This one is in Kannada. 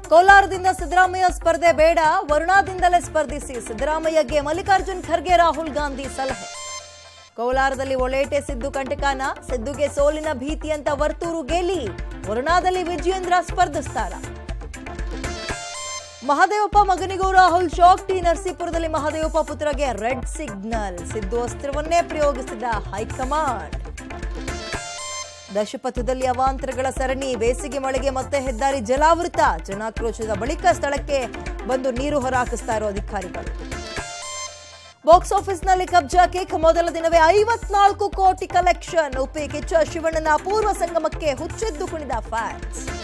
ಕೋಲಾರದಿಂದ ಸಿದ್ದರಾಮಯ್ಯ ಸ್ಪರ್ಧೆ ಬೇಡ ವರುಣಾದಿಂದಲೇ ಸ್ಪರ್ಧಿಸಿ ಸಿದ್ದರಾಮಯ್ಯಗೆ ಮಲ್ಲಿಕಾರ್ಜುನ್ ಖರ್ಗೆ ರಾಹುಲ್ ಗಾಂಧಿ ಸಲಹೆ ಕೋಲಾರದಲ್ಲಿ ಒಳೇಟೆ ಸಿದ್ದು ಕಂಟಕಾನ ಸಿದ್ದುಗೆ ಸೋಲಿನ ಭೀತಿ ಅಂತ ವರ್ತೂರು ಗೆಲ್ಲಿ ವರುಣಾದಲ್ಲಿ ವಿಜಯೇಂದ್ರ ಸ್ಪರ್ಧಿಸ್ತಾರ ಮಹದೇವಪ್ಪ ಮಗನಿಗೂ ರಾಹುಲ್ ಶಾಕ್ ಟಿ ನರಸೀಪುರದಲ್ಲಿ ಮಹದೇವಪ್ಪ ಪುತ್ರಗೆ ರೆಡ್ ಸಿಗ್ನಲ್ ಸಿದ್ದು ಅಸ್ತ್ರವನ್ನೇ ಪ್ರಯೋಗಿಸಿದ ಹೈಕಮಾಂಡ್ ದಶಪಥದಲ್ಲಿ ಅವಾಂತರಗಳ ಸರಣಿ ಬೇಸಿಗೆ ಮಳೆಗೆ ಮತ್ತೆ ಹೆದ್ದಾರಿ ಜಲಾವೃತ ಜನಾಕ್ರೋಶದ ಬಳಿಕ ಸ್ಥಳಕ್ಕೆ ಬಂದು ನೀರು ಹೊರಹಾಕಿಸ್ತಾ ಇರೋ ಅಧಿಕಾರಿಗಳು ಬಾಕ್ಸ್ ಆಫೀಸ್ನಲ್ಲಿ ಕಬ್ಜಾಕ್ಕೆ ಮೊದಲ ದಿನವೇ ಐವತ್ನಾಲ್ಕು ಕೋಟಿ ಕಲೆಕ್ಷನ್ ಉಪಿ ಕಿಚ್ಚ ಶಿವಣ್ಣನ ಅಪೂರ್ವ ಸಂಗಮಕ್ಕೆ ಹುಚ್ಚೆದ್ದು ಕುಣಿದ ಫ್ಯಾನ್ಸ್